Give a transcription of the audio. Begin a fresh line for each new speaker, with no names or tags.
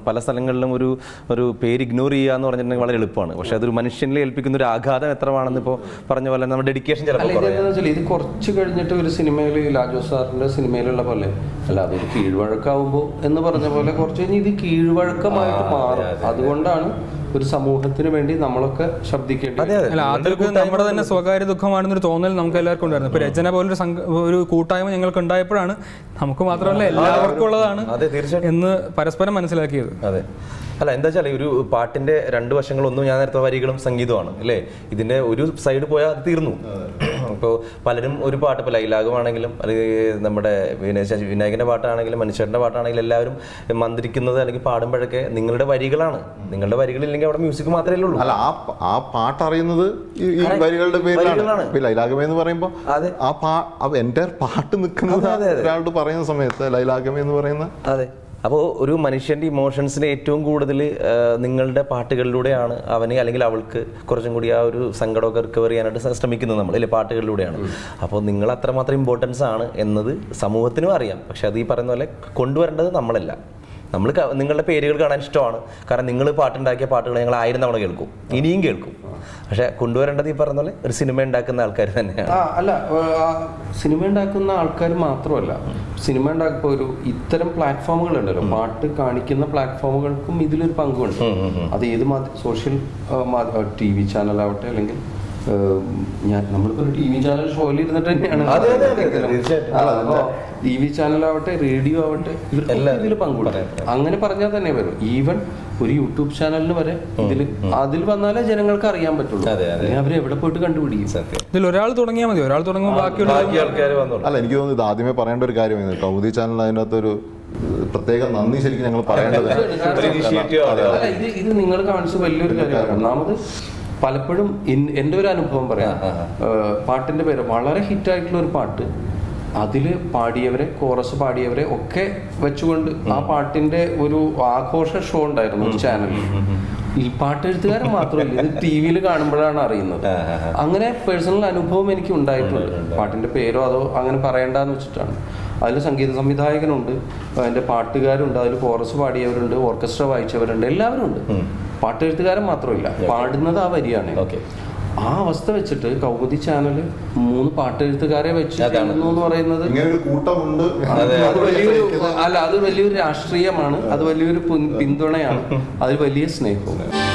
പല സ്ഥലങ്ങളിലും ഒരു ഒരു പേര് ഇഗ്നോർ ചെയ്യുക എന്ന് പറഞ്ഞിട്ടുണ്ടെങ്കിൽ വളരെ എളുപ്പമാണ് പക്ഷെ അതൊരു മനുഷ്യനിൽ ഏൽപ്പിക്കുന്ന ഒരു ആഘാതം എത്രമാണെന്ന് ഇപ്പോൾ പറഞ്ഞ പോലെ നമ്മുടെ ഡെഡിക്കേഷൻ
അല്ല
ചിലപ്പോൾ
ഇത്
കുറയാം
എന്താണെന്ന് വെച്ചാൽ ഇത് കുറച്ച് കഴിഞ്ഞിട്ട് ഒരു സിനിമയിൽ ലാജോ സാറിന്റെ സിനിമയിലുള്ള പോലെ അല്ല അതൊരു കീഴ്വഴക്കാവുമ്പോൾ എന്ന് പറഞ്ഞ പോലെ കുറച്ച് കഴിഞ്ഞ് ഇത് കീഴ്വഴക്കമായിട്ട് മാറും അതുകൊണ്ടാണ് ഒരു സമൂഹത്തിന് വേണ്ടി നമ്മളൊക്കെ ശബ്ദിക്കേണ്ടത്
അതെ അതെ
അല്ല ആദ്യമൊക്കെ നമ്മുടെ തന്നെ സ്വകാര്യ ദുഃഖമാണെന്നൊരു തോന്നൽ നമുക്ക് എല്ലാവർക്കും ഉണ്ടായിരുന്നു ഇപ്പൊ രചന പോലൊരു സംഘ ഒരു കൂട്ടായ്മ ഞങ്ങൾക്ക് ഉണ്ടായപ്പോഴാണ് നമുക്ക് മാത്രമല്ല എല്ലാവർക്കും ഉള്ളതാണ്
അതെ തീർച്ചയായിട്ടും
എന്ന് പരസ്പരം മനസ്സിലാക്കിയത്
അതെ അല്ല എന്താ വെച്ചാൽ ഒരു പാട്ടിന്റെ രണ്ട് വശങ്ങളൊന്നും ഞാൻ നേരത്തെ വരികളും സംഗീതമാണ് അല്ലേ ഇതിന്റെ ഒരു സൈഡ് പോയാൽ അത് തീർന്നു ഇപ്പോൾ പലരും ഒരു പാട്ട് ഇപ്പോൾ ലൈലാഗമാണെങ്കിലും അല്ലെങ്കിൽ നമ്മുടെ വിനയ ശശി വിനായകന്റെ പാട്ടാണെങ്കിലും മനുഷ്യരുടെ പാട്ടാണെങ്കിലും എല്ലാവരും മന്ത്രിക്കുന്നത് അല്ലെങ്കിൽ പാടുമ്പോഴൊക്കെ നിങ്ങളുടെ വരികളാണ് നിങ്ങളുടെ വരികളില്ലെങ്കിൽ അവിടെ മ്യൂസിക് മാത്രമേ ഉള്ളൂ
അല്ല ആ പ- ആ പാട്ട് അറിയുന്നത് ഈ ഈ വരികളുടെ പേരിലാണ്
വരികളാണ്.
ഇപ്പൊ ലൈലാഗമേ എന്ന് പറയുമ്പോ
അതെ.
ആ പാ എൻ്റെ പാട്ട് നിൽക്കുന്നത്
അതെ, അതെ.
ഒരാളോട് പറയുന്ന സമയത്ത് ലൈലാഗമേ എന്ന് പറയുന്ന
അതെ അപ്പോൾ ഒരു മനുഷ്യന്റെ ഇമോഷൻസിനെ ഏറ്റവും കൂടുതൽ നിങ്ങളുടെ പാട്ടുകളിലൂടെയാണ് അവന് അല്ലെങ്കിൽ അവൾക്ക് കുറച്ചും കൂടി ആ ഒരു സങ്കടമൊക്കെ റിക്കവർ ചെയ്യാനായിട്ട് സ- ശ്രമിക്കുന്നത് നമ്മൾ അല്ലേ പാട്ടുകളിലൂടെയാണ് അപ്പോൾ നിങ്ങൾ അത്രമാത്രം ഇമ്പോർട്ടൻസ് ആണ് എന്നത് സമൂഹത്തിനും അറിയാം പക്ഷെ അത് ഈ പറയുന്ന പോലെ കൊണ്ടുവരേണ്ടത് നമ്മളല്ല നമ്മൾ ക- നിങ്ങളുടെ പേരുകൾ കാണാൻ ഇഷ്ടമാണ് കാരണം നിങ്ങൾ പാട്ടുണ്ടാക്കിയ പാട്ടുകൾ ഞങ്ങൾ ആയിരം തവണ കേൾക്കും ഇനിയും കേൾക്കും പക്ഷെ കൊണ്ടുവരേണ്ടത് ഈ പറഞ്ഞ പോലെ ഒരു സിനിമ ഉണ്ടാക്കുന്ന ആൾക്കാർ തന്നെയാണ്
ആ അല്ല ആ, സിനിമ ഉണ്ടാക്കുന്ന ആൾക്കാർ മാത്രമല്ല സിനിമ ഉണ്ടാക്കുമ്പോൾ ഒരു ഇത്തരം പ്ലാറ്റ്ഫോമുകൾ ഉണ്ടല്ലോ പാട്ട് കാണിക്കുന്ന പ്ലാറ്റ്ഫോമുകൾക്കും ഇതിലൊരു പങ്കുണ്ട് അത് ഏത് മാധ്യ സോഷ്യൽ ടി വി ചാനലാവട്ടെ അല്ലെങ്കിൽ ആ, ഞാൻ നമ്മളിപ്പോൾ ഒരു ടി വി ചാനൽ ഷോയിൽ ഇരുന്നിട്ട് തന്നെയാണ്
അതെ, അതെ, അതെ, അതെ, തീർച്ചയായിട്ടും.
ടി വി ചാനലാവട്ടെ റേഡിയോ ആവട്ടെ ഇവർക്ക് ഇതിൽ പങ്കുണ്ട് അങ്ങനെ പറഞ്ഞാൽ തന്നെ വരും ഈവൻ ഒരു യൂട്യൂബ് ചാനലിന് വരെ ഇതിൽ അതിൽ വന്നാലേ ജനങ്ങൾക്ക് അറിയാൻ പറ്റുള്ളൂ
അതെ, അതെ.
അല്ലെങ്കിൽ അവരെ എവിടെ പോയിട്ട് കണ്ടുപിടിക്കും
സത്യം
ഇതിൽ ഒരാൾ തുടങ്ങിയാൽ മതി ഒരാൾ തുടങ്ങുമ്പോൾ ബാക്കിയുള്ള
ബാക്കി ആൾക്കാർ വന്നോളൂ
അല്ല എനിക്ക് തോന്നുന്നു ഇത് ആദ്യമേ പറയേണ്ട ഒരു കാര്യമാണ് കൗമുദി ചാനൽ അതിനകത്തൊരു ഏഹ്, പ്രത്യേക നന്ദി ശരിക്കും ഞങ്ങൾ പറയേണ്ടത്
ഒരു initiative ആണ്.
അല്ല ഇത് ഇത് നിങ്ങൾ കാണിച്ച വലിയൊരു കാര്യമാണ് ഒന്നാമത് പലപ്പോഴും ഇൻ- എൻ്റെ ഒരു അനുഭവം പറയാം ഏഹ് പാട്ടിന്റെ പേര് വളരെ ഹിറ്റായിട്ടുള്ള ഒരു പാട്ട് അതിൽ പാടിയവരെ കോറസ് പാടിയവരെ ഒക്കെ വെച്ചുകൊണ്ട് ആ പാട്ടിന്റെ ഒരു ആഘോഷ ഷോ ഉണ്ടായിരുന്നു ഒരു ചാനലിൽ ഈ പാട്ടെഴുത്തുകാരൻ മാത്രമല്ല ഇത് ടി വിയിൽ കാണുമ്പോഴാണ് അറിയുന്നത് അങ്ങനെ പേഴ്സണൽ അനുഭവം എനിക്ക് ഉണ്ടായിട്ടുണ്ട് പാട്ടിന്റെ പേരോ അതോ അങ്ങനെ പറയണ്ടെന്ന് വെച്ചിട്ടാണ് അതിൽ സംഗീത സംവിധായകനുണ്ട് അതിന്റെ പാട്ടുകാരുണ്ട് അതിൽ കോറസ് പാടിയവരുണ്ട് ഓർക്കസ്ട്ര വായിച്ചവരുണ്ട് എല്ലാവരും ഉണ്ട് പാട്ടെഴുത്തുകാരൻ മാത്രമില്ല പാടുന്നത് ആ വരിയാണ്
ഓക്കെ
ആ അവസ്ഥ വെച്ചിട്ട് കൗമുദി ചാനൽ മൂന്ന് പാട്ടെഴുത്തുകാരെ വെച്ച് ചെയ്യുന്നു എന്ന് പറയുന്നത്
ഇങ്ങനെ ഒരു കൂട്ടമുണ്ട്
അത് വലിയൊരു അല്ല അത് വലിയൊരു രാഷ്ട്രീയമാണ് അത് വലിയൊരു പിന്തുണയാണ് അത് വലിയ സ്നേഹവും